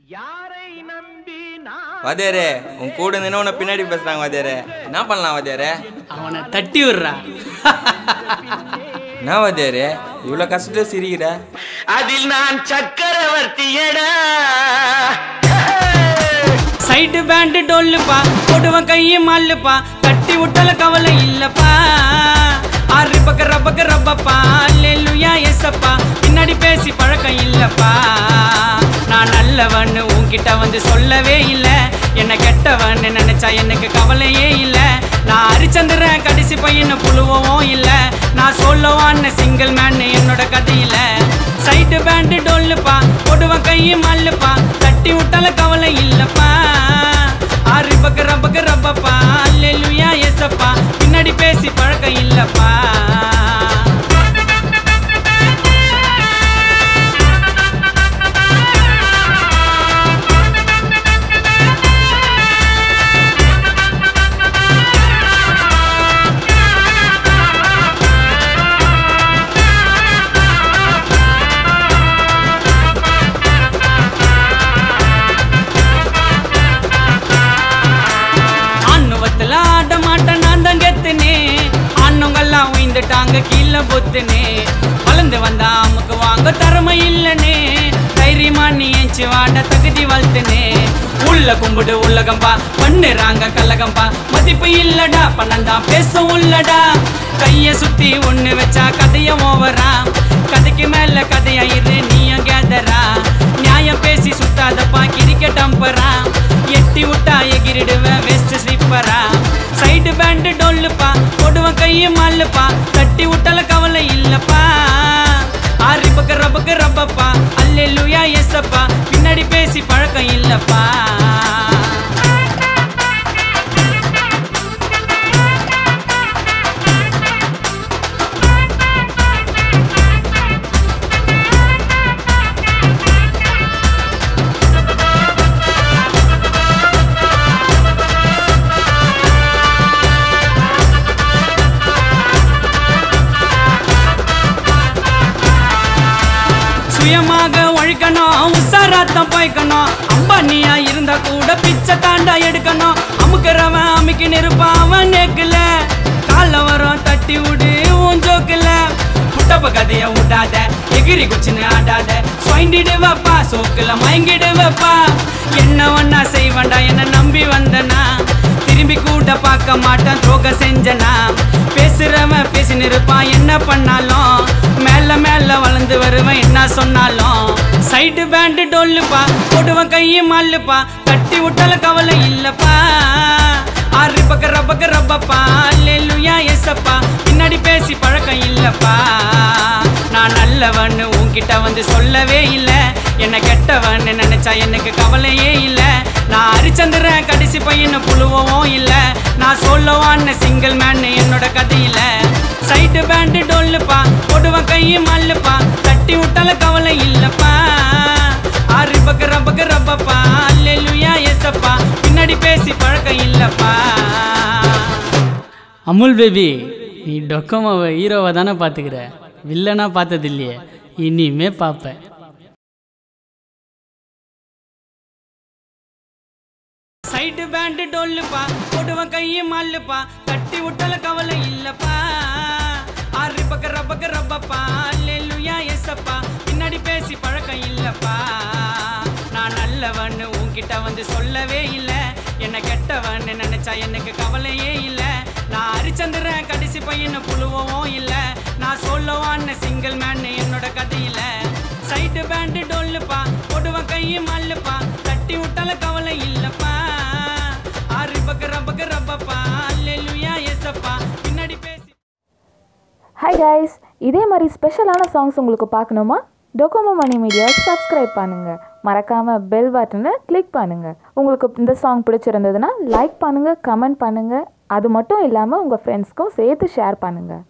வாத்தியாரே உன் கூட நின்று உன்னை பின்னாடி பேசுறாங்க வாத்தியாரே என்ன பண்ணலாம் வாத்தியாரே அவனை தட்டி விடுறா என்ன வாத்தியாரே இவ்வளோ கஷ்டத்துல சிரிக்கிற அதில் நான் சக்கரவர்த்தியடா சைடு பேண்டு டொல்லுப்பா போடுவன் கையை மால்லுப்பா தட்டி விட்டால கவலை இல்லப்பா ஆறு பக்க ரப்பக்க ரப்பப்பா அல்லேலுயா எஸ்ஸப்பா பின்னாடி பேசி பழக்கம் இல்லப்பா நான் நல்லவன்னு உன்கிட்ட வந்து சொல்லவே இல்லை என்ன கெட்டவன்னு நினைச்சா எனக்கு கவலையே இல்லை நான் ஹரிச்சந்திரன் கடைசி பையனை புழுவவும் இல்லை நான் சொல்லவான்னு சிங்கிள் மேன் என்னோட கதையில சைடு பேண்டு டொல்லுப்பா போடுவன் கையும் மல்லுப்பா தட்டி விட்டால கவலை இல்லப்பா ஆறு பக்க ரப்பக்க ரப்பப்பா அல்லேலுயா எஸ்ஸப்பா பின்னாடி பேசி பழக்கம் இல்லப்பா ஆண்ணுவத்துல ஆட மாட்டேன் நான் தான் கெத்துனே ஆண்ணுங்கெல்லாம் உயிந்துட்டாங்க கீழே பொத்துனே வளர்ந்து வந்தா அமுக்கு வாங்க திறமை இல்லனே தைரியமா நீ ஏஞ்சி வாட தகுதி வளர்த்துனே உள்ள கும்பிடு உள்ளகம்பா பண்ணுறாங்க கல்லகம்பா மதிப்பு இல்லடா பன்னண்டா பேச உள்ளடா கைய சுத்தி ஒண்ணு வச்சா கதைய ஓவரா கதைக்கு மேல கதையா இரு நீயும் கேதரா நியாயம் பேசி சுத்தாதப்பா கிரிக்கெட் டம்பரா எட்டி விட்டா எகிரிடுவேன் வெஸ்ட் ஸ்லீப்பரா சைடு பேண்டு டொல்லுப்பா போடுவேன் கையை மால்லுப்பா தட்டி விட்டால கவலை இல்லப்பா ஆறு பக்க ரபக்கு ரப்பப்பா அல்லேலூயா எஸ்ஸப்பா பின்னாடி பேசி பழக்கம் இல்லப்பா சுயமாக ஒழிக்கணும் உசாராத்தம் பாய்க்கணும் அம்பானியா இருந்தா கூட பிச்சை தாண்டா எடுக்கணும் அமுக்கிறவன் அமுக்கி நிற்பான் அவன் நேக்குல கால வரும் தட்டி விடு உன் ஜோக்குல புட்டப்ப கதைய விடாத எகிரி குச்சின்னு ஆடாத சுவைண்டிடு வைப்பா சோக்குல மயங்கிடு வைப்பா என்ன ஒன்னா செய்வண்டா என்ன நம்பி வந்தனா திரும்பி கூட பார்க்க மாட்டான் துரோக செஞ்சனா பேசுறவன் பேசின்னு இருப்பான் என்ன பண்ணாலும் மேல மேல வளர்ந்து வருவேன் என்ன சொன்னாலும் சைடு பேண்டு டொல்லுப்பா போடுவன் கையை மால்லுப்பா தட்டி விட்டால கவலை இல்லப்பா ஆறு பக்க ரப்பக்க ரப்பப்பா அல்லேலுயா எஸ்ஸப்பா பின்னாடி பேசி பழக்கம் இல்லப்பா நான் நல்லவன்னு உன்கிட்ட வந்து சொல்லவே இல்லை என்ன கெட்டவன்னு நினைச்சா எனக்கு கவலையே இல்லை நான் ஹரிச்சந்திரன் கடைசி பையனை புழுவவும் இல்லை நான் சொல்லவான்னு சிங்கிள் மேன் என்னோட கதையில சைடு பேண்டு டொல்லுப்பா போடுவன் கையும் மல்லுப்பா தட்டி விட்டால கவலை இல்லப்பா ஆறு பக்க ரப்பக்க ரப்பப்பா அல்லேலுயா எஸ்ஸப்பா பின்னாடி பேசி பழக்கம் இல்லப்பா அமுல் பேபி நீ டொக்கமாவை ஹீரோவை தானே பார்த்துக்கிற வில்லனா பார்த்தது இல்லையே இனிமே பார்ப்பேன் சைடு பேண்டு டொல்லுப்பா போடுவன் கையும் மல்லுப்பா தட்டி விட்டால கவலை இல்லப்பா ஆறு பக்க ரப்பக்க ரப்பப்பா அல்லேலுயா எஸ்ஸப்பா பின்னாடி பேசி பழக்கம் இல்லப்பா நான் நல்லவன்னு உன்கிட்ட வந்து சொல்லவே இல்லை என்ன கெட்டவன்னு நினைச்சா எனக்கு கவலையே இல்லை நான் ஹரிச்சந்திரன் கடைசி பையனை புழுவவும் இல்லை நான் சொல்லவான்னு சிங்கிள் மேன் என்னோட கதையில சைடு பேண்டு டொல்லுப்பா போடுவன் கையும் மல்லுப்பா தட்டி விட்டால கவலை இல்லப்பா ஆறு பக்க ரப்பக்க ரப்பப்பா அல்லேலுயா எஸ்ஸப்பா பின்னாடி பேசி ஹாய் கைஸ் இதே மாதிரி ஸ்பெஷலான சாங்ஸ் உங்களுக்கு பார்க்கணுமா டொகோமோ மணி மீடியா சப்ஸ்கிரைப் பண்ணுங்கள் மறக்காமல் பெல் பட்டனை கிளிக் பண்ணுங்கள் உங்களுக்கு இந்த சாங் பிடிச்சிருந்ததுன்னா லைக் பண்ணுங்கள் கமெண்ட் பண்ணுங்கள் அது மட்டும் இல்லாமல் உங்கள் ஃப்ரெண்ட்ஸ்க்கும் சேர்த்து ஷேர் பண்ணுங்கள்